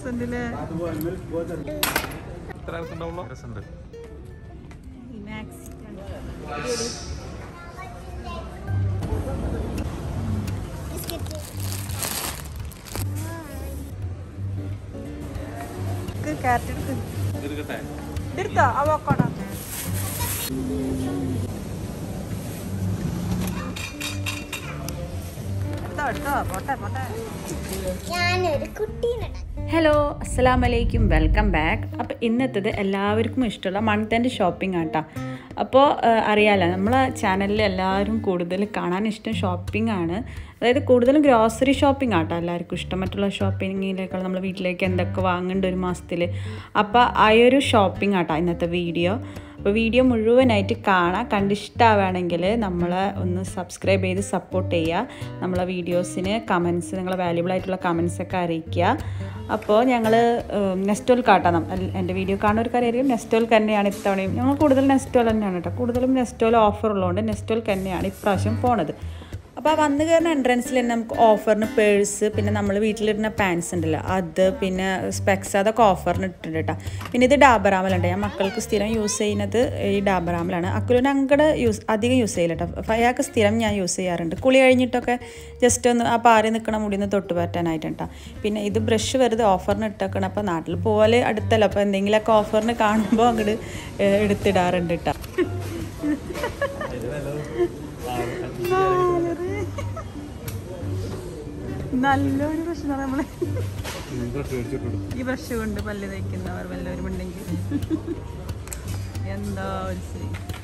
രസമുണ്ടല്ലേ എത്ര ആൾക്കുണ്ടാവുള്ളൂ രസമുണ്ട് മാക്സ് ക്യാരറ്റ് എടുക്ക് എടുക്കട്ടെ എടുത്തോ അവക്കോണോ എടുത്തോ എടുത്തോ പോട്ടെ പോട്ടെ ഞാനൊരു കുട്ടീനെ ഹലോ അസ്സലാം വലൈക്കും വെൽക്കം ബാക്ക് അപ്പോൾ ഇന്നത്തത് എല്ലാവർക്കും ഇഷ്ടമുള്ള മൺതൻ്റെ ഷോപ്പിംഗ് ആട്ടോ അപ്പോൾ അറിയാലോ നമ്മളെ ചാനലിൽ എല്ലാവരും കൂടുതൽ കാണാൻ ഇഷ്ടം ഷോപ്പിംഗ് ആണ് അതായത് കൂടുതലും ഗ്രോസറി ഷോപ്പിംഗ് ആട്ടോ എല്ലാവർക്കും ഇഷ്ടം മറ്റുള്ള ഷോപ്പിങ്ങിനേക്കാൾ നമ്മൾ വീട്ടിലേക്ക് എന്തൊക്കെ വാങ്ങേണ്ട ഒരു മാസത്തിൽ അപ്പോൾ ആ ഒരു ഷോപ്പിംഗ് ആട്ടോ ഇന്നത്തെ വീഡിയോ അപ്പോൾ വീഡിയോ മുഴുവനായിട്ട് കാണാം കണ്ടിഷ്ടമാവുകയാണെങ്കിൽ നമ്മളെ ഒന്ന് സബ്സ്ക്രൈബ് ചെയ്ത് സപ്പോർട്ട് ചെയ്യുക നമ്മളെ വീഡിയോസിന് കമൻസ് നിങ്ങളെ വാല്യുബിൾ ആയിട്ടുള്ള കമൻസ് ഒക്കെ അറിയിക്കുക അപ്പോൾ ഞങ്ങൾ നെസ്റ്റോൽ കാട്ടാം എൻ്റെ വീഡിയോ കാണുന്നവർക്ക് അറിയാം നെസ്റ്റോൽ തന്നെയാണ് ഇത്തവണയും ഞങ്ങൾ കൂടുതൽ നെസ്റ്റോൽ തന്നെയാണ് കേട്ടോ കൂടുതലും നെസ്റ്റോൽ ഓഫർ ഉള്ളതുകൊണ്ട് നെസ്റ്റോൽ തന്നെയാണ് ഇപ്രാവശ്യം പോണത് അപ്പോൾ ആ വന്നു കയറുന്ന എൻട്രൻസിൽ തന്നെ നമുക്ക് ഓഫറിന് പേഴ്സ് പിന്നെ നമ്മൾ വീട്ടിലിടുന്ന പാൻസ് ഉണ്ടല്ലോ അത് പിന്നെ സ്പെക്സ് അതൊക്കെ ഓഫറിന് ഇട്ടിട്ടുണ്ട് കേട്ടോ പിന്നെ ഇത് ഡാബറാമലുണ്ട് ഞാൻ മക്കൾക്ക് സ്ഥിരം യൂസ് ചെയ്യുന്നത് ഈ ഡാബറാമലാണ് അക്കുലിന് അങ്ങടെ യൂസ് അധികം യൂസ് ചെയ്യില്ല കേട്ടോ ഫയാക്ക് സ്ഥിരം ഞാൻ യൂസ് ചെയ്യാറുണ്ട് കുളി കഴിഞ്ഞിട്ടൊക്കെ ജസ്റ്റ് ഒന്ന് ആ പാറി നിൽക്കണ മുടിന്ന് തൊട്ട് പറ്റാനായിട്ട് കേട്ടോ പിന്നെ ഇത് ബ്രഷ് വെറുതെ ഓഫറിന് ഇട്ടേക്കണം അപ്പോൾ നാട്ടിൽ പോലെ അടുത്തല്ല അപ്പോൾ എന്തെങ്കിലുമൊക്കെ ഓഫറിന് കാണുമ്പോൾ അങ്ങോട്ട് എടുത്തിടാറുണ്ട് കേട്ടോ നല്ലൊരു പ്രശ്നം നമ്മളെ ഈ ബ്രഷ് കൊണ്ട് പല്ല് തയ്ക്കുന്നവർ വല്ലവരും ഉണ്ടെങ്കിൽ എന്താ ഒരു ശരി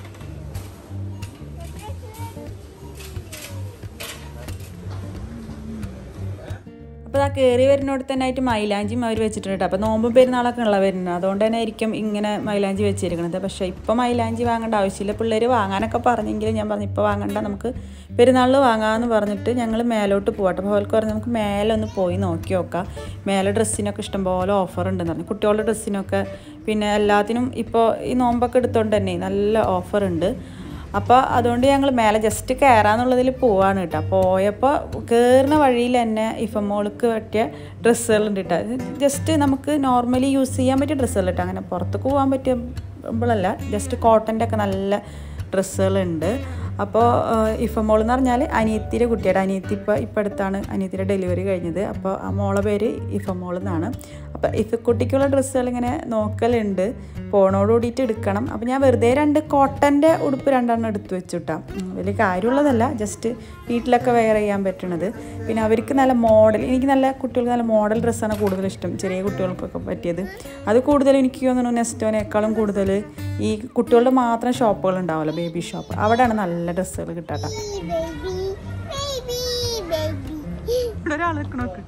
അപ്പോൾ ആ കയറി വരുന്നോട് തന്നെ ആയിട്ട് മൈലാഞ്ചിയും അവർ വെച്ചിട്ടുണ്ട് അപ്പോൾ നോമ്പും പെരുന്നാളൊക്കെ ഉള്ള വരുന്നത് അതുകൊണ്ട് തന്നെ ആയിരിക്കും ഇങ്ങനെ മൈലാഞ്ചി വെച്ചിരിക്കുന്നത് പക്ഷേ ഇപ്പോൾ മൈലാഞ്ചി വാങ്ങേണ്ട ആവശ്യമില്ല പിള്ളേർ വാങ്ങാനൊക്കെ പറഞ്ഞെങ്കിലും ഞാൻ പറഞ്ഞു ഇപ്പോൾ വാങ്ങണ്ട നമുക്ക് പെരുന്നാളിൽ വാങ്ങാമെന്ന് പറഞ്ഞിട്ട് ഞങ്ങൾ മേലോട്ട് പോകട്ടെ അപ്പോൾ അവർക്ക് പറഞ്ഞു നമുക്ക് മേലെ ഒന്ന് പോയി നോക്കി നോക്കാം മേലെ ഡ്രസ്സിനൊക്കെ ഇഷ്ടംപോലെ ഓഫർ ഉണ്ടെന്ന് പറഞ്ഞു കുട്ടികളുടെ ഡ്രസ്സിനൊക്കെ പിന്നെ എല്ലാത്തിനും ഇപ്പോൾ ഈ നോമ്പൊക്കെ എടുത്തോണ്ട് തന്നെ നല്ല ഓഫർ ഉണ്ട് അപ്പോൾ അതുകൊണ്ട് ഞങ്ങൾ മേലെ ജസ്റ്റ് കയറാന്നുള്ളതിൽ പോവാണ് കേട്ടോ പോയപ്പോൾ കയറുന്ന വഴിയിൽ തന്നെ ഇഫമോൾക്ക് പറ്റിയ ഡ്രസ്സുകളുണ്ട് കേട്ടോ ജസ്റ്റ് നമുക്ക് നോർമലി യൂസ് ചെയ്യാൻ പറ്റിയ ഡ്രസ്സുകൾ കേട്ടോ അങ്ങനെ പുറത്തേക്ക് പോകാൻ പറ്റുമ്പോഴല്ല ജസ്റ്റ് കോട്ടൻ്റെ ഒക്കെ നല്ല ഡ്രസ്സുകളുണ്ട് അപ്പോൾ ഇഫമോൾ എന്ന് പറഞ്ഞാൽ അനിയത്തിയുടെ കുട്ടിയുടെ അനിയത്തി ഇപ്പോൾ ഇപ്പം അടുത്താണ് അനിയത്തിയുടെ ഡെലിവറി കഴിഞ്ഞത് അപ്പോൾ ആ മോളെ പേര് ഇഫമോൾ എന്നാണ് അപ്പോൾ ഇഫക്കുട്ടിക്കുള്ള ഡ്രസ്സുകൾ ഇങ്ങനെ നോക്കലുണ്ട് പോണോട് കൂടിയിട്ട് എടുക്കണം അപ്പോൾ ഞാൻ വെറുതെ രണ്ട് കോട്ടൻ്റെ ഉടുപ്പ് രണ്ടെണ്ണം എടുത്തു വെച്ചുട്ടാ വലിയ കാര്യമുള്ളതല്ല ജസ്റ്റ് വീട്ടിലൊക്കെ വെയർ ചെയ്യാൻ പറ്റണത് പിന്നെ അവർക്ക് നല്ല മോഡൽ എനിക്ക് നല്ല കുട്ടികൾക്ക് നല്ല മോഡൽ ഡ്രസ്സാണ് കൂടുതൽ ഇഷ്ടം ചെറിയ കുട്ടികൾക്കൊക്കെ പറ്റിയത് അത് കൂടുതൽ എനിക്ക് തോന്നുന്നു നെസ്റ്റോനേക്കാളും കൂടുതൽ ഈ കുട്ടികളുടെ മാത്രം ഷോപ്പുകൾ ഉണ്ടാവുമല്ലോ ബേബി ഷോപ്പ് അവിടെയാണ് നല്ല ഡ്രസ്സുകൾ കിട്ടാട്ടോ ബേബി ബേബി ബേബി ഇവിടെ ഒരാൾ നിൽക്കണോക്ക്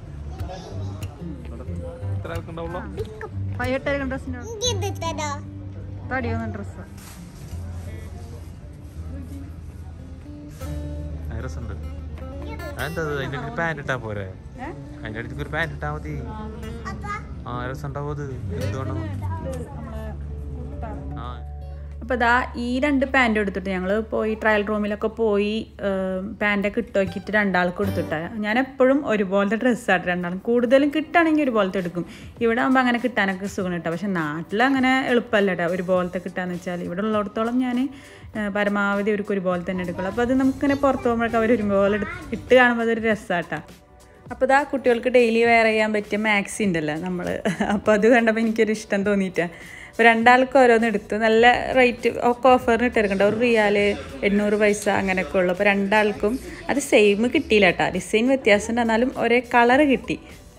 എത്ര ആൾക്കുണ്ടാവുള്ളൂ പയ്യട്ടായിരിക്കും ഡ്രസ്സിൻ്റെ ഇത് തരാ തടിയൊന്നും ഡ്രസ്സ് രസമുണ്ട് അതെന്താ അതിൻ്റെ അടുത്ത് പാൻറ് ഇട്ടാ പോരെ അതിൻ്റെ അടുത്ത് ഒരു പാൻറ് ഇട്ടാ മതി ആ രസം ഉണ്ടാവും അത് എന്തുകൊണ്ടാണ് ആ അപ്പോൾ ഇതാ ഈ രണ്ട് പാൻറ് എടുത്തിട്ട് ഞങ്ങൾ പോയി ട്രയൽ റൂമിലൊക്കെ പോയി പാൻറ്റൊക്കെ ഇട്ട് നോക്കിയിട്ട് രണ്ടാൾക്ക് എടുത്തിട്ടാണ് ഞാൻ എപ്പോഴും ഒരുപോലത്തെ ഡ്രസ്സായിട്ട് രണ്ടാളും കൂടുതലും കിട്ടുകയാണെങ്കിൽ ഒരുപോലത്തെ എടുക്കും ഇവിടെ ആകുമ്പോൾ അങ്ങനെ കിട്ടാനൊക്കെ സുഖം കിട്ടാം പക്ഷെ നാട്ടിൽ അങ്ങനെ എളുപ്പമല്ല കേട്ടോ ഒരുപോലത്തെ കിട്ടാന്ന് വെച്ചാൽ ഇവിടെ ഉള്ളിടത്തോളം ഞാൻ പരമാവധി അവർക്ക് ഒരുപോലെ തന്നെ എടുക്കുള്ളൂ അപ്പോൾ അത് നമുക്കിങ്ങനെ പുറത്ത് പോകുമ്പോഴൊക്കെ അവർ ഒരുപോലെ എടുത്ത് ഇട്ട് കാണുമ്പോൾ അതൊരു രസമാട്ടാ അപ്പോൾ ഇതാ കുട്ടികൾക്ക് ഡെയിലി വെയർ ചെയ്യാൻ പറ്റിയ മാക്സി ഉണ്ടല്ലോ നമ്മൾ അപ്പോൾ അത് കണ്ടപ്പോൾ എനിക്കൊരു ഇഷ്ടം തോന്നിയിട്ടാണ് അപ്പോൾ രണ്ടാൾക്ക് ഓരോന്ന് എടുത്തു നല്ല റേറ്റ് ഒക്കെ ഓഫറിന് ഇട്ടെടുക്കണ്ട ഒരു റിയാല് എണ്ണൂറ് പൈസ അങ്ങനെയൊക്കെ ഉള്ളു അപ്പോൾ രണ്ടാൾക്കും അത് സെയിം കിട്ടിയില്ല കേട്ടോ ഡിസൈൻ വ്യത്യാസം ഉണ്ട് എന്നാലും ഒരേ കളറ് കിട്ടി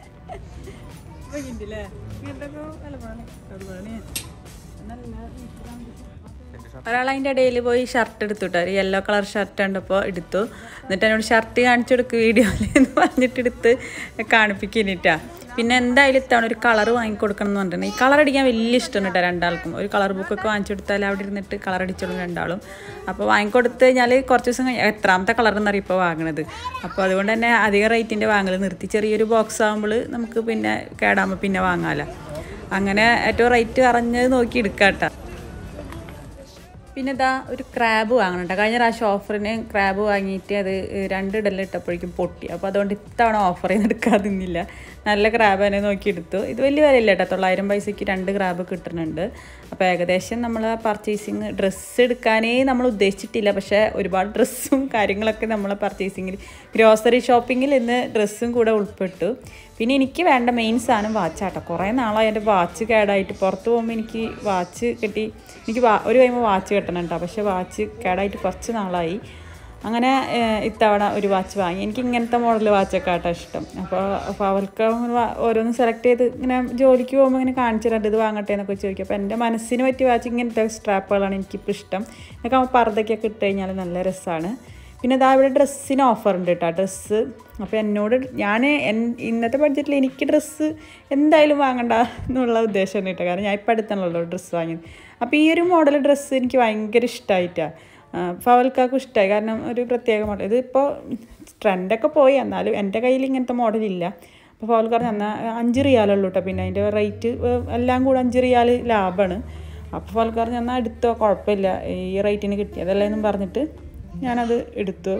ഒരാൾ അതിൻ്റെ ഇടയിൽ പോയി ഷർട്ട് എടുത്തു കേട്ടോ ഒരു യെല്ലോ കളർ ഷർട്ട് കണ്ടപ്പോൾ എടുത്തു എന്നിട്ട് എന്നോട് ഷർട്ട് കാണിച്ചു കൊടുക്കും വീഡിയോയിൽ എന്ന് പറഞ്ഞിട്ട് എടുത്ത് കാണിപ്പിക്കുന്നിട്ടാ പിന്നെ എന്തായാലും ഇത്തവണ ഒരു കളർ വാങ്ങിക്കൊടുക്കണം എന്ന് പറഞ്ഞിട്ടുണ്ട് ഈ കളർ അടിക്കാൻ വലിയ ഇഷ്ടമാണ് കേട്ടോ രണ്ടാൾക്കും ഒരു കളർ ബുക്കൊക്കെ വാങ്ങിച്ചു കൊടുത്താൽ അവിടെ ഇരുന്നിട്ട് കളർ അടിച്ചോളും രണ്ടാളും അപ്പോൾ വാങ്ങിക്കൊടുത്ത് കഴിഞ്ഞാൽ കുറച്ച് ദിവസം കഴിഞ്ഞ് എത്രാമത്തെ കളർ എന്നറിയും ഇപ്പോൾ വാങ്ങണത് അപ്പോൾ അതുകൊണ്ട് തന്നെ അധികം റേറ്റിൻ്റെ വാങ്ങൽ നിർത്തി ചെറിയൊരു ബോക്സ് ആകുമ്പോൾ നമുക്ക് പിന്നെ കേടാകുമ്പോൾ പിന്നെ വാങ്ങാമല്ലോ അങ്ങനെ ഏറ്റവും റേറ്റ് അറിഞ്ഞത് നോക്കി എടുക്കാം കേട്ടോ പിന്നെ ഇതാ ഒരു ക്രാബ് വാങ്ങണം കേട്ടോ കഴിഞ്ഞ പ്രാവശ്യം ഓഫറിന് ക്രാബ് വാങ്ങിയിട്ട് അത് രണ്ട് ഇടലിൽ ഇട്ടപ്പോഴേക്കും പൊട്ടി അപ്പോൾ അതുകൊണ്ട് ഇത്തവണ ഓഫർ ചെയ്ത് എടുക്കാതിന്നില്ല നല്ല ക്രാബ് തന്നെ നോക്കി എടുത്തു ഇത് വലിയ വിലയില്ല കേട്ടോ തൊള്ളായിരം പൈസയ്ക്ക് രണ്ട് ക്രാബ് കിട്ടുന്നുണ്ട് അപ്പോൾ ഏകദേശം നമ്മൾ പർച്ചേസിങ് ഡ്രസ്സ് എടുക്കാനേ നമ്മൾ ഉദ്ദേശിച്ചിട്ടില്ല പക്ഷേ ഒരുപാട് ഡ്രസ്സും കാര്യങ്ങളൊക്കെ നമ്മൾ പർച്ചേസിങ്ങിൽ ഗ്രോസറി ഷോപ്പിങ്ങിൽ ഇന്ന് ഡ്രസ്സും കൂടെ ഉൾപ്പെട്ടു പിന്നെ എനിക്ക് വേണ്ട മെയിൻ സാധനം വാച്ചാട്ടോ കുറേ നാളായി എൻ്റെ വാച്ച് കേടായിട്ട് പുറത്ത് പോകുമ്പോൾ എനിക്ക് വാച്ച് കിട്ടി എനിക്ക് വാ- ഒരു കഴിയുമ്പോൾ വാച്ച് കിട്ടണം കേട്ടോ പക്ഷേ വാച്ച് കേടായിട്ട് കുറച്ച് നാളായി അങ്ങനെ ഏഹ്, ഇത്തവണ ഒരു വാച്ച് വാങ്ങി എനിക്ക് ഇങ്ങനത്തെ മോഡൽ വാച്ചൊക്കെ ആട്ടോ ഇഷ്ടം അപ്പോൾ അപ്പോൾ അവൾക്ക് അങ്ങനെ വാ- ഓരോന്ന് സെലക്ട് ചെയ്ത് ഇങ്ങനെ ജോലിക്ക് പോകുമ്പോൾ ഇങ്ങനെ കാണിച്ചു തരാണ്ട് ഇത് വാങ്ങട്ടെ എന്നൊക്കെ ചോദിക്കും അപ്പോൾ എൻ്റെ മനസ്സിന് പറ്റിയ വാച്ച് ഇങ്ങനത്തെ സ്ട്രാപ്പുകളാണ് എനിക്കിപ്പോൾ ഇഷ്ടം എന്നൊക്കെ ആകുമ്പോൾ പർദ്ദയ്ക്കൊക്കെ ഇട്ട് കഴിഞ്ഞാൽ നല്ല രസമാണ് പിന്നെ ഇതാ ഇവിടെ ഡ്രസ്സിന് ഓഫർ ഉണ്ട് കേട്ടോ ഡ്രസ്സ് അപ്പോൾ എന്നോട് ഞാൻ എൻ ഇന്നത്തെ ബഡ്ജറ്റിൽ എനിക്ക് ഡ്രസ്സ് എന്തായാലും വാങ്ങണ്ട എന്നുള്ള ഉദ്ദേശമാണ് കേട്ടോ കാരണം ഞാൻ ഇപ്പം അടുത്താണല്ലോ ഡ്രസ്സ് വാങ്ങിയത് അപ്പോൾ ഈ ഒരു മോഡൽ ഡ്രസ്സ് എനിക്ക് ഭയങ്കര ഇഷ്ടമായിട്ടാണ് ഫവൽക്കാർക്കും ഇഷ്ടമായി കാരണം ഒരു പ്രത്യേക മോഡൽ ഇതിപ്പോൾ ട്രെൻഡൊക്കെ പോയി എന്നാലും എൻ്റെ കയ്യിൽ ഇങ്ങനത്തെ മോഡലില്ല അപ്പോൾ ഫവൽക്കാർ എന്നാൽ അഞ്ച് റിയാലുള്ളൂ കേട്ടോ പിന്നെ അതിൻ്റെ റേറ്റ് എല്ലാം കൂടെ അഞ്ച് റിയാൽ ലാഭമാണ് അപ്പോൾ ഫവൽക്കാർ എന്നാൽ എടുത്തോ കുഴപ്പമില്ല ഈ റേറ്റിന് കിട്ടിയതല്ലേ എന്നും പറഞ്ഞിട്ട് ഞാനത് എടുത്തു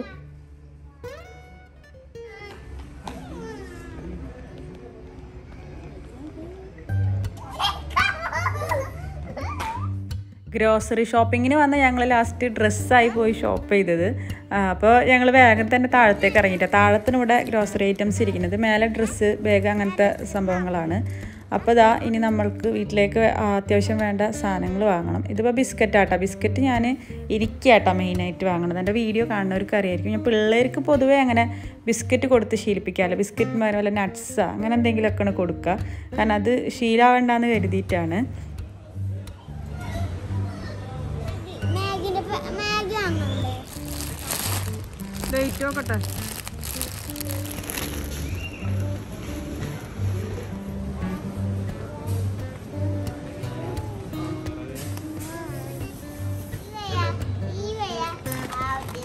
ഗ്രോസറി ഷോപ്പിങ്ങിന് വന്ന ഞങ്ങൾ ലാസ്റ്റ് ഡ്രസ്സായി പോയി ഷോപ്പ് ചെയ്തത് അപ്പോൾ ഞങ്ങൾ വേഗം തന്നെ താഴത്തേക്ക് ഇറങ്ങിയിട്ട് താഴത്തിന് ഇവിടെ ഗ്രോസറി ഐറ്റംസ് ഇരിക്കുന്നത് മേലെ ഡ്രസ്സ് ബാഗ് അങ്ങനത്തെ സംഭവങ്ങളാണ് അപ്പോൾ ഇതാ ഇനി നമ്മൾക്ക് വീട്ടിലേക്ക് അത്യാവശ്യം വേണ്ട സാധനങ്ങൾ വാങ്ങണം ഇതിപ്പോൾ ബിസ്ക്കറ്റ് ആട്ടോ ബിസ്ക്കറ്റ് ഞാൻ ഇരിക്കാട്ടോ മെയിനായിട്ട് വാങ്ങണത് എൻ്റെ വീഡിയോ കാണുന്നവർക്ക് അറിയായിരിക്കും ഞാൻ പിള്ളേർക്ക് പൊതുവേ അങ്ങനെ ബിസ്ക്കറ്റ് കൊടുത്ത് ശീലിപ്പിക്കാമല്ലോ ബിസ്ക്കറ്റ് പകരം വല്ല നട്ട്സാ അങ്ങനെ എന്തെങ്കിലുമൊക്കെയാണ് കൊടുക്കുക കാരണം അത് ശീലാവേണ്ടെന്ന് കരുതിയിട്ടാണ് മാഗിന്റെ പ- മാഗി വാങ്ങണ്ടേ വെയിറ്റ് നോക്കട്ടെ ഇവയാ ഇവയാ അവിടെ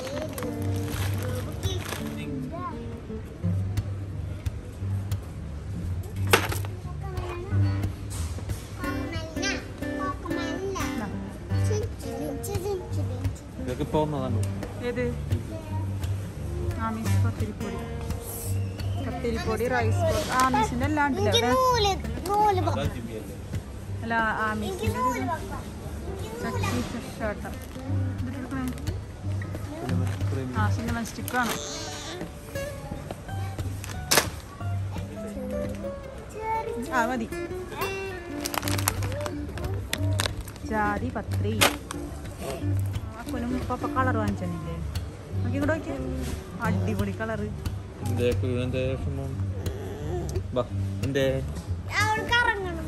ഇതൊക്കെ ഇപ്പോൾ വന്നതാണ് ഏത് ആമീസ് പത്തിരിപ്പൊടി കത്തിരിപ്പൊടി റൈസ് പൊടി ആമീസിൻ്റെ എല്ലാം ഉണ്ടല്ലോ എനിക്ക് ഇവിടെ നൂല് നൂല് പോ- അല്ല ആമീസിൻ്റെ ചക്കി ഫ്രഷ് ആട്ടം ആ സിനിമ സ്റ്റിക്കാണ് ആ മതി ജാതി പത്രി അക്കുനും ഇപ്പൊ കളർ വാങ്ങിച്ചില്ലേ നോക്കി കൂടെ നോക്കിയേ അടിപൊളി കളറ് എന്തേ കുരുവിനെന്തേ വിഷമം ബാ എന്തേ അവൾക്ക് ഇറങ്ങണം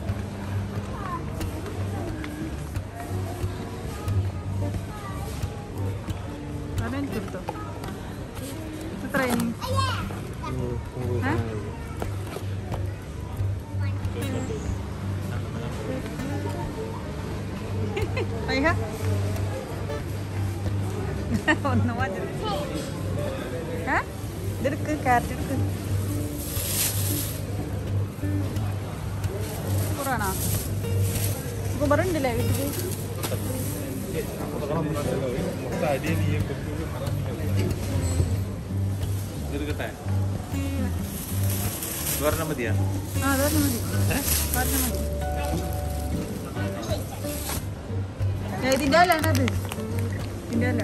അതെനിക്കെടുത്തോ എത്രയായി ഏ? പൈക ഒന്ന് മതി ഏ ഇതെടുക്ക് ക്യാരറ്റ് എടുക്ക് കുറവാണോ കുബർ ഉണ്ടല്ലേ വീട്ടിൽ ഇതെടുക്കട്ടെ പറഞ്ഞാൽ മതിയാ ആ അത് പറഞ്ഞാൽ മതി പറഞ്ഞാൽ മതി ഏ, ഇതിന്റെ അല്ല അത് ഇതിന്റെ അല്ല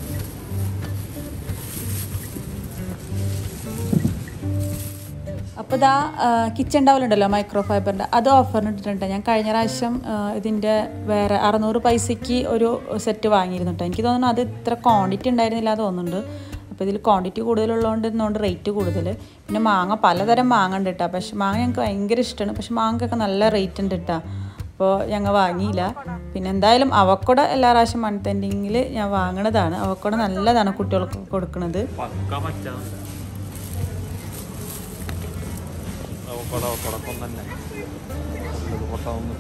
അപ്പോൾ ഇതാ കിച്ചൺ ടവലുണ്ടല്ലോ മൈക്രോ ഫൈബറിൻ്റെ അത് ഓഫറിന് ഇട്ടിട്ടുണ്ട് ഞാൻ കഴിഞ്ഞ പ്രാവശ്യം ആ, ഇതിൻ്റെ വേറെ അറുന്നൂറ് പൈസയ്ക്ക് ഒരു സെറ്റ് വാങ്ങിയിരുന്നു കേട്ടോ എനിക്ക് തോന്നുന്നു അത് ഇത്ര ക്വാണ്ടിറ്റി ഉണ്ടായിരുന്നില്ല എന്ന് തോന്നുന്നുണ്ട് അപ്പോൾ ഇതിൽ ക്വാണ്ടിറ്റി കൂടുതലുള്ളതുകൊണ്ട് ഇന്നുകൊണ്ട് റേറ്റ് കൂടുതൽ പിന്നെ മാങ്ങ പലതരം മാങ്ങ ഉണ്ട് കേട്ടോ പക്ഷെ മാങ്ങ ഞങ്ങൾക്ക് ഭയങ്കര ഇഷ്ടമാണ് പക്ഷെ മാങ്ങക്കൊക്കെ നല്ല റേറ്റ് ഉണ്ട് കേട്ടോ അപ്പോൾ ഞങ്ങൾ വാങ്ങിയില്ല പിന്നെ എന്തായാലും അവക്കോട എല്ലാ പ്രാവശ്യം മൺത്ത് എൻഡിങ്ങിൽ ഞാൻ വാങ്ങണതാണ് അവക്കോട നല്ലതാണ് കുട്ടികൾക്ക് കൊടുക്കുന്നത് പക്ക മച്ചാണ് കൊട കൊടക്കം തന്നെ പൊട്ടാവുന്നു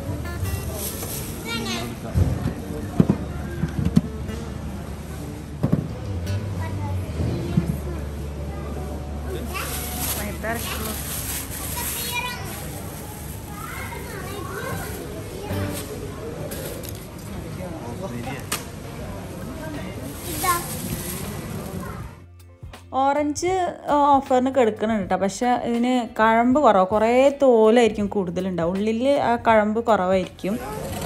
ഭയങ്കര തിരക്കുള്ളൂ ഓറഞ്ച് ഓഫറിന് കെടുക്കുന്നുണ്ട് കേട്ടോ പക്ഷെ ഇതിന് കഴമ്പ് കുറവ് കുറേ തോലായിരിക്കും കൂടുതലുണ്ടാവും ഉള്ളിൽ ആ കഴമ്പ് കുറവായിരിക്കും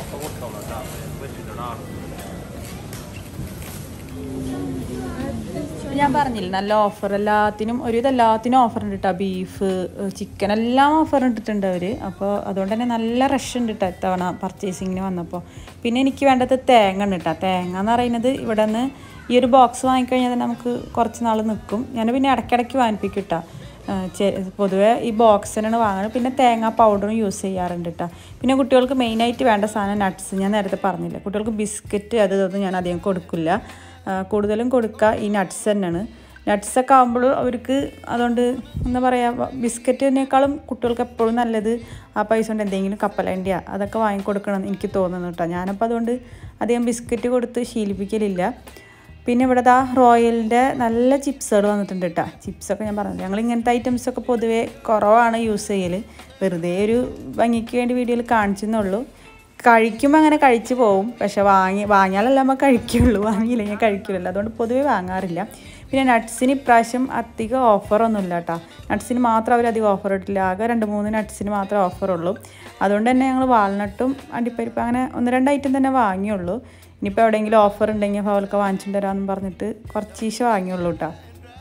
ഞാൻ പറഞ്ഞില്ല നല്ല ഓഫർ എല്ലാത്തിനും ഒരുവിധം എല്ലാത്തിനും ഓഫർ ഉണ്ട് കേട്ടോ ബീഫ് ചിക്കൻ എല്ലാം ഓഫർ ഇട്ടിട്ടുണ്ട് അവർ അപ്പോൾ അതുകൊണ്ട് തന്നെ നല്ല റഷ് ഉണ്ട് കേട്ടോ ഇത്തവണ പർച്ചേസിങ്ങിന് വന്നപ്പോൾ പിന്നെ എനിക്ക് വേണ്ടത് തേങ്ങ ഉണ്ട് കേട്ടോ തേങ്ങ എന്ന് പറയുന്നത് ഇവിടെ നിന്ന് ഈ ഒരു ബോക്സ് വാങ്ങിക്കഴിഞ്ഞാൽ തന്നെ നമുക്ക് കുറച്ച് നാൾ നിൽക്കും ഞാൻ പിന്നെ ഇടയ്ക്കിടയ്ക്ക് വാങ്ങിപ്പിക്കും കേട്ടോ പൊതുവേ ഈ ബോക്സ് തന്നെയാണ് വാങ്ങുന്നത് പിന്നെ തേങ്ങ പൗഡറും യൂസ് ചെയ്യാറുണ്ട് കേട്ടോ പിന്നെ കുട്ടികൾക്ക് മെയിനായിട്ട് വേണ്ട സാധനം നട്ട്സ് ഞാൻ നേരത്തെ പറഞ്ഞില്ല കുട്ടികൾക്ക് ബിസ്ക്കറ്റ് അത് ഇതൊന്നും ഞാൻ അധികം കൊടുക്കില്ല ആ, കൂടുതലും കൊടുക്കുക ഈ നട്ട്സ് തന്നെയാണ് നട്ട്സൊക്കെ ആകുമ്പോൾ അവർക്ക് അതുകൊണ്ട് എന്താ പറയുക ബിസ്ക്കറ്റിനേക്കാളും കുട്ടികൾക്ക് എപ്പോഴും നല്ലത് ആ പൈസ കൊണ്ട് എന്തെങ്കിലും കപ്പലണ്ടിയ അതൊക്കെ വാങ്ങിക്കൊടുക്കണം എന്ന് എനിക്ക് തോന്നുന്നു കേട്ടോ ഞാനപ്പോൾ അതുകൊണ്ട് അധികം ബിസ്ക്കറ്റ് കൊടുത്ത് ശീലിപ്പിക്കലില്ല പിന്നെ ഇവിടെ ദാ റോയലിൻ്റെ നല്ല ചിപ്സുകൾ വന്നിട്ടുണ്ട് കേട്ടോ ചിപ്സൊക്കെ ഞാൻ പറഞ്ഞു ഞങ്ങൾ ഇങ്ങനത്തെ ഐറ്റംസൊക്കെ പൊതുവേ കുറവാണ് യൂസ് ചെയ്യൽ വെറുതെ ഒരു ഭംഗിക്ക് വേണ്ടി വീഡിയോയിൽ കാണിച്ചെന്നുള്ളൂ കഴിക്കുമ്പോൾ അങ്ങനെ കഴിച്ചു പോവും പക്ഷെ വാങ്ങി വാങ്ങിയാലല്ല നമ്മൾ കഴിക്കുള്ളൂ വാങ്ങിയില്ലെങ്കിൽ കഴിക്കില്ലല്ലോ അതുകൊണ്ട് പൊതുവേ വാങ്ങാറില്ല പിന്നെ നട്ട്സിന് ഇപ്രാവശ്യം അധികം ഓഫറൊന്നുമില്ല കേട്ടോ നട്ട്സിന് മാത്രം അവർ അധികം ഓഫർ ഇട്ടില്ല ആകെ രണ്ട് മൂന്ന് നട്ട്സിന് മാത്രമേ ഓഫറുള്ളൂ അതുകൊണ്ട് തന്നെ ഞങ്ങൾ വാൾനട്ടും അണ്ടിപ്പരിപ്പ് അങ്ങനെ ഒന്ന് രണ്ട് ഐറ്റം തന്നെ വാങ്ങിയുള്ളൂ ഇനിയിപ്പോൾ എവിടെയെങ്കിലും ഓഫർ ഉണ്ടെങ്കിൽ അവൾക്ക് വാങ്ങിച്ചിട്ട് തരാമെന്ന് പറഞ്ഞിട്ട് കുറച്ച് ഈശോ വാങ്ങിയുള്ളൂ കേട്ടോ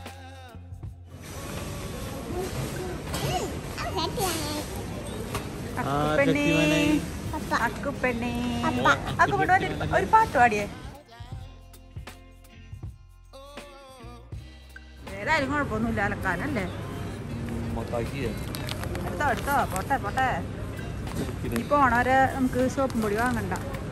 അക്കുപ്പെണ്ണേ അക്കുപ്പെണ്ണേ അക്കുപ്പെണ്ണ ഒരു പാട്ട് പാടിയേ ഏതായാലും കുഴപ്പമൊന്നുമില്ല അലക്കാനല്ലേ എടുത്തോ എടുത്തോ പോട്ടെ പോട്ടെ ഇപ്പൊ ഓണവരെ നമുക്ക് സോപ്പും പൊടി വാങ്ങണ്ട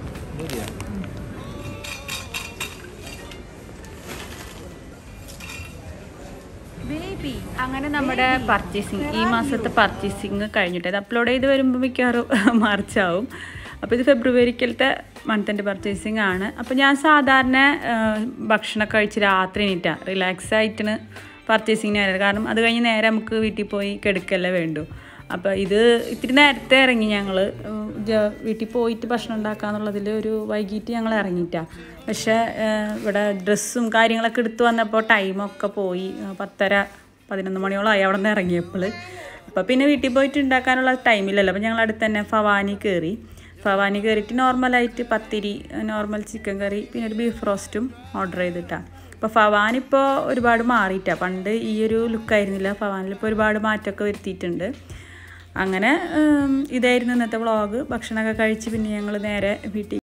ബേബി അങ്ങനെ നമ്മുടെ പർച്ചേസിങ് ഈ മാസത്തെ പർച്ചേസിങ് കഴിഞ്ഞിട്ട് അത് അപ്ലോഡ് ചെയ്ത് വരുമ്പോൾ മിക്കവാറും മാർച്ച് ആവും അപ്പോൾ ഇത് ഫെബ്രുവരിക്കലത്തെ മന്തിൻ്റെ പർച്ചേസിങ് ആണ് അപ്പോൾ ഞാൻ സാധാരണ ആ, ഭക്ഷണമൊക്കെ കഴിച്ച് രാത്രി എണീറ്റാണ് റിലാക്സ് ആയിട്ടാണ് പർച്ചേസിങ്ങിന് വരുന്നത് കാരണം അത് കഴിഞ്ഞ് നേരെ നമുക്ക് വീട്ടിൽ പോയി കിടക്കല്ലേ വേണ്ടു അപ്പോൾ ഇത് ഇത്തിരി നേരത്തെ ഇറങ്ങി ഞങ്ങൾ വീട്ടിൽ പോയിട്ട് ഭക്ഷണം ഉണ്ടാക്കാന്നുള്ളതിൽ ഒരു വൈകിട്ട് ഞങ്ങൾ ഇറങ്ങിയിട്ടാണ് പക്ഷേ ആ, ഇവിടെ ഡ്രസ്സും കാര്യങ്ങളൊക്കെ എടുത്തു വന്നപ്പോൾ ടൈമൊക്കെ പോയി ആ, പത്തര പതിനൊന്ന് മണിയോളമായി അവിടെ നിന്ന് ഇറങ്ങിയപ്പോൾ അപ്പോൾ പിന്നെ വീട്ടിൽ പോയിട്ട് ഉണ്ടാക്കാനുള്ള ടൈമില്ലല്ലോ അപ്പോൾ ഞങ്ങൾ അടുത്ത് തന്നെ ഫവാനി കയറി ഫവാനി കയറിയിട്ട് നോർമലായിട്ട് പത്തിരി നോർമൽ ചിക്കൻ കറി പിന്നെ ഒരു ബീഫ് റോസ്റ്റും ഓർഡർ ചെയ്തിട്ടാണ് അപ്പോൾ ഫവാൻ ഇപ്പോൾ ഒരുപാട് മാറിയിട്ടാണ് പണ്ട് ഈ ഒരു ലുക്കായിരുന്നില്ല ഫവാനിൽ ഇപ്പോൾ ഒരുപാട് മാറ്റമൊക്കെ വരുത്തിയിട്ടുണ്ട് അങ്ങനെ ഉം, ഇതായിരുന്നു ഇന്നത്തെ വ്ളോഗ് ഭക്ഷണമൊക്കെ കഴിച്ച് പിന്നെ ഞങ്ങൾ നേരെ വീട്ടിൽ